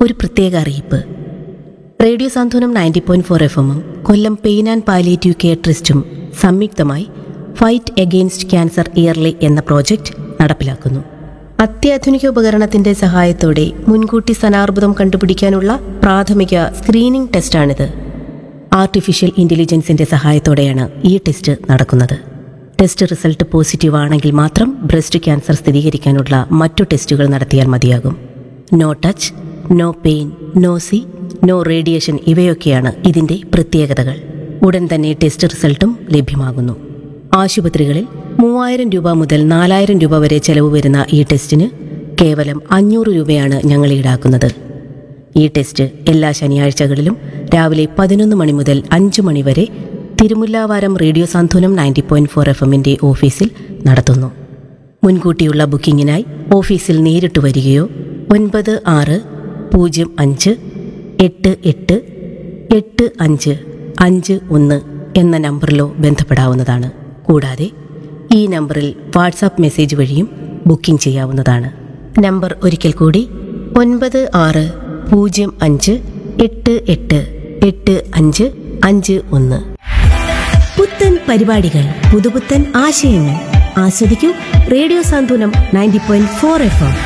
ഒരു പ്രത്യേക അറിയിപ്പ് radio Santhwanam ninety point four F എമ്മും Kollam pain and palliative care ട്രസ്റ്റും സംയുക്തമായി ഫൈറ്റ് എഗെയിൻസ്റ്റ് ക്യാൻസർ ഇയർലി എന്ന പ്രോജക്റ്റ് നടപ്പിലാക്കുന്നു അത്യാധുനിക ഉപകരണത്തിന്റെ സഹായത്തോടെ മുൻകൂട്ടി സ്ഥാനാർബുദം കണ്ടുപിടിക്കാനുള്ള പ്രാഥമിക സ്ക്രീനിംഗ് ടെസ്റ്റാണിത് ആർട്ടിഫിഷ്യൽ ഇന്റലിജൻസിന്റെ സഹായത്തോടെയാണ് ഈ ടെസ്റ്റ് നടക്കുന്നത് ടെസ്റ്റ് റിസൾട്ട് പോസിറ്റീവ് ആണെങ്കിൽ മാത്രം ബ്രസ്റ്റ് ക്യാൻസർ സ്ഥിരീകരിക്കാനുള്ള മറ്റു ടെസ്റ്റുകൾ നടത്തിയാൽ മതിയാകും no touch no pain no സി നോ റേഡിയേഷൻ ഇവയൊക്കെയാണ് ഇതിന്റെ പ്രത്യേകതകൾ ഉടൻ തന്നെ ടെസ്റ്റ് റിസൾട്ടും ലഭ്യമാകുന്നു ആശുപത്രികളിൽ മൂവായിരം രൂപ മുതൽ നാലായിരം രൂപ വരെ ചെലവ് വരുന്ന ഈ ടെസ്റ്റിന് കേവലം അഞ്ഞൂറ് രൂപയാണ് ഞങ്ങൾ ഈടാക്കുന്നത് ഈ ടെസ്റ്റ് എല്ലാ ശനിയാഴ്ചകളിലും രാവിലെ പതിനൊന്ന് മണി മുതൽ അഞ്ച് മണി വരെ Thirumullavaram radio Santhwanam ninety point four F എമ്മിൻ്റെ ഓഫീസിൽ നടത്തുന്നു മുൻകൂട്ടിയുള്ള ബുക്കിങ്ങിനായി ഓഫീസിൽ നേരിട്ട് വരികയോ ഒൻപത് ആറ് പൂജ്യം അഞ്ച് എട്ട് എട്ട് എട്ട് അഞ്ച് അഞ്ച് ഒന്ന് എന്ന നമ്പറിലോ ബന്ധപ്പെടാവുന്നതാണ് കൂടാതെ ഈ നമ്പറിൽ വാട്സാപ്പ് മെസ്സേജ് വഴിയും ബുക്കിംഗ് ചെയ്യാവുന്നതാണ് നമ്പർ ഒരിക്കൽ കൂടി ഒൻപത് ആറ് പൂജ്യം അഞ്ച് എട്ട് എട്ട് എട്ട് അഞ്ച് അഞ്ച് ഒന്ന് പുത്തൻ പരിപാടികൾ പുതുപുത്തൻ ആശയങ്ങൾ ആസ്വദിക്കൂ radio Santhwanam ninety point four F M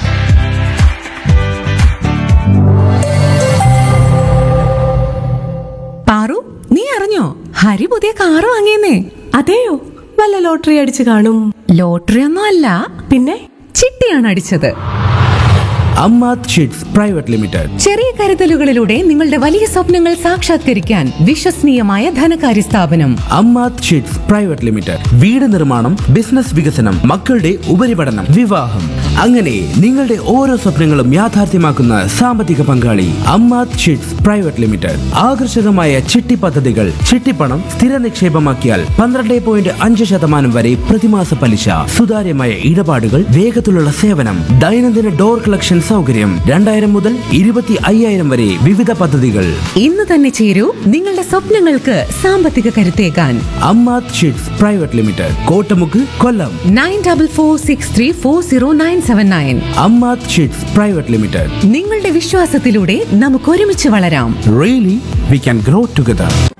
Paru നീ അറിഞ്ഞോ ഹരി പുതിയ കാറ് വാങ്ങിയെന്നേ അതെയോ വല്ല ലോട്ടറി അടിച്ചു കാണും ലോട്ടറി ഒന്നും അല്ല പിന്നെ ചിട്ടിയാണ് അടിച്ചത് അമ്മാത് ഷീറ്റ്സ് പ്രൈവറ്റ് ലിമിറ്റഡ് ചെറിയ കരുതലുകളിലൂടെ നിങ്ങളുടെ വലിയ സ്വപ്നങ്ങൾ സാക്ഷാത്കരിക്കാൻ വിശ്വസനീയമായ ധനകാര്യ സ്ഥാപനം അമ്മാത് ഷീറ്റ്സ് പ്രൈവറ്റ് ലിമിറ്റഡ് വീട് നിർമ്മാണം ബിസിനസ് വികസനം മക്കളുടെ ഉപരിപഠനം വിവാഹം അങ്ങനെ നിങ്ങളുടെ ഓരോ സ്വപ്നങ്ങളും യാഥാർത്ഥ്യമാക്കുന്ന സാമ്പത്തിക പങ്കാളി അമ്മാത് ഷീറ്റ്സ് പ്രൈവറ്റ് ലിമിറ്റഡ് ആകർഷകമായ ചിട്ടി പദ്ധതികൾ ചിട്ടിപ്പണം സ്ഥിര നിക്ഷേപമാക്കിയാൽ പന്ത്രണ്ട് പോയിന്റ് അഞ്ച് ശതമാനം വരെ പ്രതിമാസ പലിശ സുതാര്യമായ ഇടപാടുകൾ വേഗത്തിലുള്ള സേവനം ദൈനംദിന ഡോർ കളക്ഷൻ സൗകര്യം രണ്ടായിരം മുതൽ ഇരുപത്തി അയ്യായിരം വരെ വിവിധ പദ്ധതികൾ ഇന്ന് തന്നെ ചേരൂ നിങ്ങളുടെ സ്വപ്നങ്ങൾക്ക് സാമ്പത്തിക കരുത്തേകാൻ Ammath chits private limited Kottamukku Kollam nine double four six three four zero nine seven nine Ammath chits private limited നിങ്ങളുടെ വിശ്വാസത്തിലൂടെ നമുക്ക് ഒരുമിച്ച് വളരാം really we can grow together